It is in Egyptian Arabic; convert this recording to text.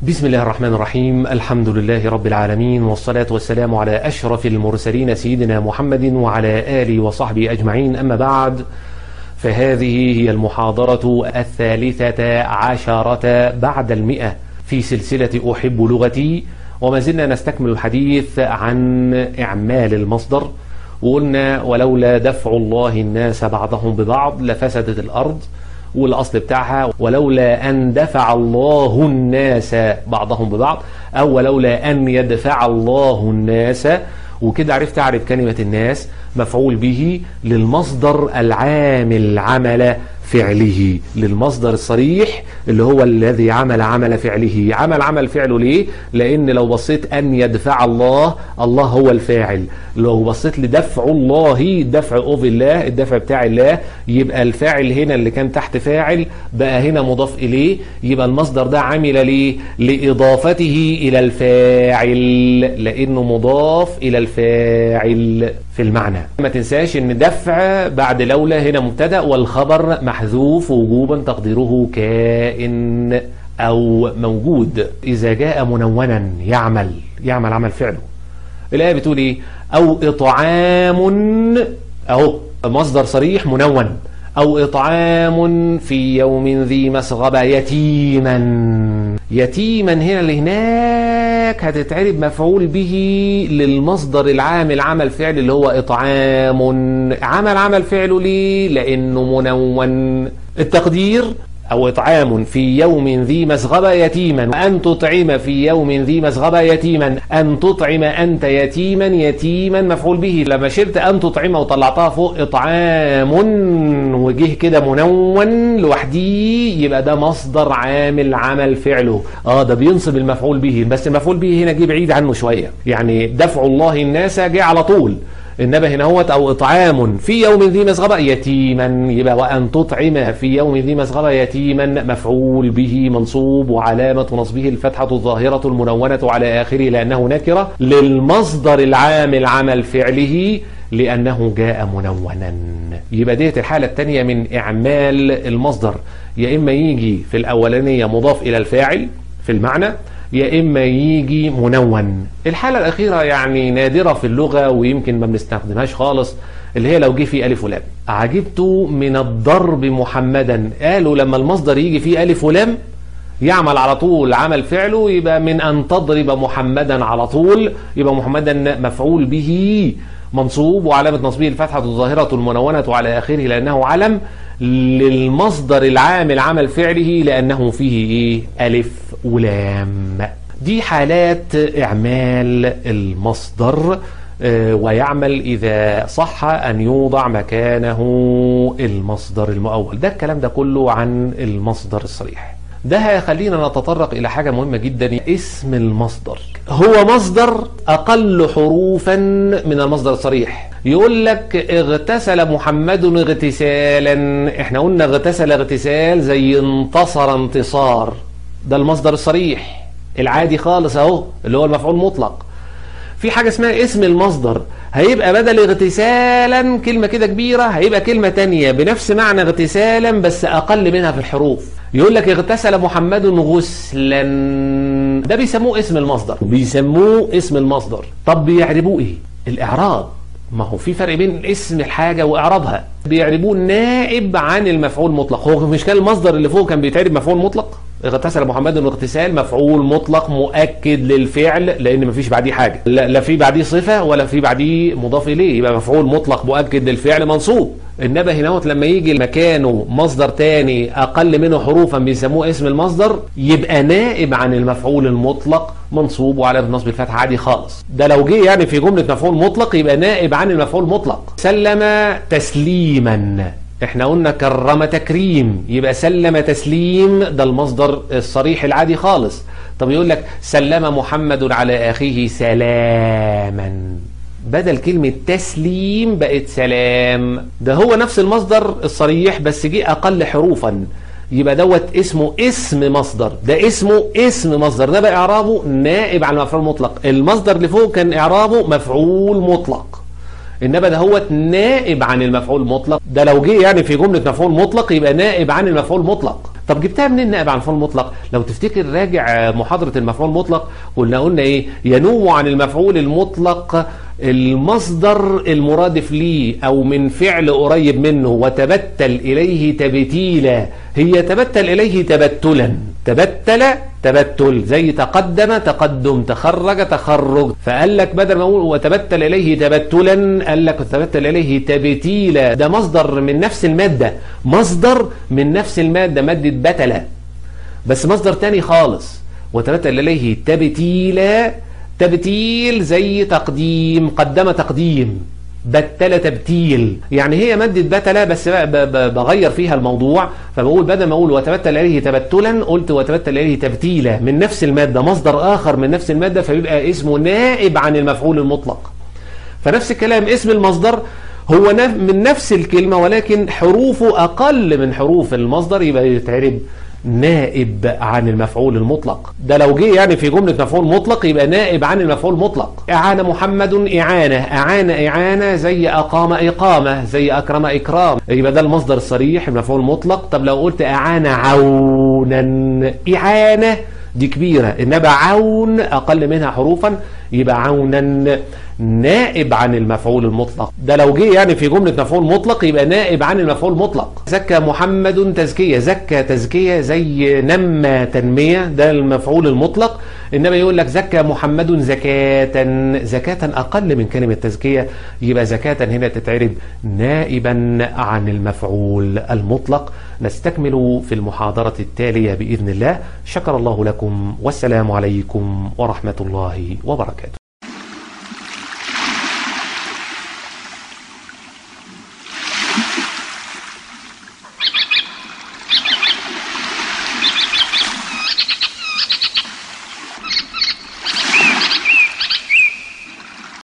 بسم الله الرحمن الرحيم الحمد لله رب العالمين والصلاة والسلام على أشرف المرسلين سيدنا محمد وعلى آله وصحبه أجمعين أما بعد فهذه هي المحاضرة الثالثة عشرة بعد المئة في سلسلة أحب لغتي وما زلنا نستكمل الحديث عن إعمال المصدر وقلنا ولولا دفع الله الناس بعضهم ببعض لفسدت الأرض والأصل بتاعها ولولا أن دفع الله الناس بعضهم ببعض أو ولولا أن يدفع الله الناس وكده عرفت تعرف كلمة الناس مفعول به للمصدر العامل عمل فعله للمصدر الصريح اللي هو الذي عمل عمل فعله عمل عمل فعله ليه لان لو بصيت ان يدفع الله الله هو الفاعل لو بصيت لدفع الله دفع اوف الله الدفع بتاع الله يبقى الفاعل هنا اللي كان تحت فاعل بقى هنا مضاف اليه يبقى المصدر ده عمل ليه لاضافته الى الفاعل لانه مضاف الى الفاعل في المعنى ما تنساش ان دفع بعد لولا هنا مبتدا والخبر محذوف وجوبا تقديره كائن او موجود اذا جاء منونا يعمل يعمل عمل فعله الايه بتقول ايه او اطعام اهو مصدر صريح منون او اطعام في يوم ذي مسغبه يتيما يتيما هنا اللي هناك هتتعرب مفعول به للمصدر العامل عمل فعل اللي هو اطعام عمل عمل فعله ليه لانه منون التقدير أو إطعام في يوم ذي مسغبة يتيما أن تطعم في يوم ذي مسغبة يتيما أن تطعم أنت يتيما يتيما مفعول به لما شلت أن تطعم وطلعتها فوق إطعام وجه كده منون لوحديه يبقى ده مصدر عامل عمل فعله اه ده بينصب المفعول به بس المفعول به هنا جه بعيد عنه شوية يعني دفع الله الناس جه على طول انما هنا هو او اطعام في يوم ذي مسغبه يتيما يبقى وان تطعم في يوم ذي مسغبه يتيما مفعول به منصوب وعلامه نصبه الفتحه الظاهره المنونه على اخره لانه نكره للمصدر العامل عمل فعله لانه جاء منونا يبقى ديت الحاله الثانيه من اعمال المصدر يا اما يجي في الاولانيه مضاف الى الفاعل في المعنى يا إما يجي منون الحالة الأخيرة يعني نادرة في اللغة ويمكن ما بنستخدمهاش خالص اللي هي لو جه فيه ألف ولام عجبت من الضرب محمدا قالوا لما المصدر يجي فيه ألف ولام يعمل على طول عمل فعله يبقى من أن تضرب محمدا على طول يبقى محمدا مفعول به منصوب وعلامة نصبه الفتحة الظاهرة المنونة على آخره لأنه علم للمصدر العامل عمل فعله لأنه فيه إيه ألف ولام دي حالات إعمال المصدر ويعمل إذا صح أن يوضع مكانه المصدر المؤول ده الكلام ده كله عن المصدر الصريح ده هيخلينا نتطرق إلى حاجة مهمة جدا اسم المصدر هو مصدر أقل حروفا من المصدر الصريح يقول لك اغتسل محمد اغتسالا احنا قلنا اغتسل اغتسال زي انتصر انتصار ده المصدر الصريح العادي خالص اهو اللي هو المفعول مطلق في حاجة اسمها اسم المصدر هيبقى بدل اغتسالا كلمة كده كبيرة هيبقى كلمة تانية بنفس معنى اغتسالا بس أقل منها في الحروف يقول لك اغتسل محمد غسلا ده بيسموه اسم المصدر بيسموه اسم المصدر طب بيعربوه ايه الإعراب ما هو في فرق بين اسم الحاجة وإعرابها بيعربوه نائب عن المفعول مطلق هو مش كان المصدر اللي فوق كان بيتعرب مفعول مطلق اغتسل محمد الاغتسال مفعول مطلق مؤكد للفعل لان مفيش بعديه حاجه لا, لا في بعديه صفه ولا في بعديه مضاف اليه يبقى مفعول مطلق مؤكد للفعل منصوب انما هنا لما يجي مكانه مصدر تاني اقل منه حروفا بيسموه اسم المصدر يبقى نائب عن المفعول المطلق منصوب وعلى نصب الفتح عادي خالص ده لو جه يعني في جمله مفعول مطلق يبقى نائب عن المفعول مطلق سلم تسليما احنا قلنا كرم تكريم يبقى سلم تسليم ده المصدر الصريح العادي خالص طب يقول لك سلم محمد على اخيه سلاما بدل كلمة تسليم بقت سلام ده هو نفس المصدر الصريح بس جه أقل حروفا يبقى دوت اسمه اسم مصدر ده اسمه اسم مصدر ده بقى إعرابه نائب عن المفعول المطلق المصدر اللي فوق كان إعرابه مفعول مطلق انما ده هو نائب عن المفعول المطلق ده لو جه يعني في جمله مفعول مطلق يبقى نائب عن المفعول المطلق طب جبتها منين نائب عن المفعول المطلق لو تفتكر راجع محاضرة المفعول المطلق قلنا قلنا ايه ينوم عن المفعول المطلق المصدر المرادف ليه او من فعل قريب منه وتبتل اليه تبتيلا هي تبتل اليه تبتلا تبتل تبتل زي تقدم تقدم تخرج تخرج فقال لك بدل ما اقول وتبتل اليه تبتلا قال لك تبتل اليه تبتيلا ده مصدر من نفس الماده مصدر من نفس الماده ماده بتل بس مصدر تاني خالص وتبتل اليه تبتيلا تبتيل زي تقديم قدم تقديم بتل تبتيل يعني هي مادة بتلة بس بغير فيها الموضوع فبقول بدل ما اقول وتبتل اليه تبتلا قلت وتبتل اليه تبتيلا من نفس المادة مصدر اخر من نفس المادة فيبقى اسمه نائب عن المفعول المطلق فنفس الكلام اسم المصدر هو من نفس الكلمة ولكن حروفه اقل من حروف المصدر يبقى يتعرب نائب عن المفعول المطلق ده لو جه يعني في جملة مفعول مطلق يبقى نائب عن المفعول المطلق اعان محمد اعانة اعان اعانة زي اقام اقامة زي اكرم اكرام يبقى ده المصدر الصريح المفعول المطلق طب لو قلت اعان عونا اعانة دي كبيرة إنما عون أقل منها حروفا يبقى عونا نائب عن المفعول المطلق ده لو جه يعني في جملة مفعول مطلق يبقى نائب عن المفعول المطلق زكى محمد تزكية زكى تزكية زي نمى تنمية ده المفعول المطلق إنما يقول لك زكى محمد زكاة زكاة أقل من كلمة تزكية يبقى زكاة هنا تتعرب نائبا عن المفعول المطلق نستكمل في المحاضرة التالية بإذن الله شكر الله لكم والسلام عليكم ورحمة الله وبركاته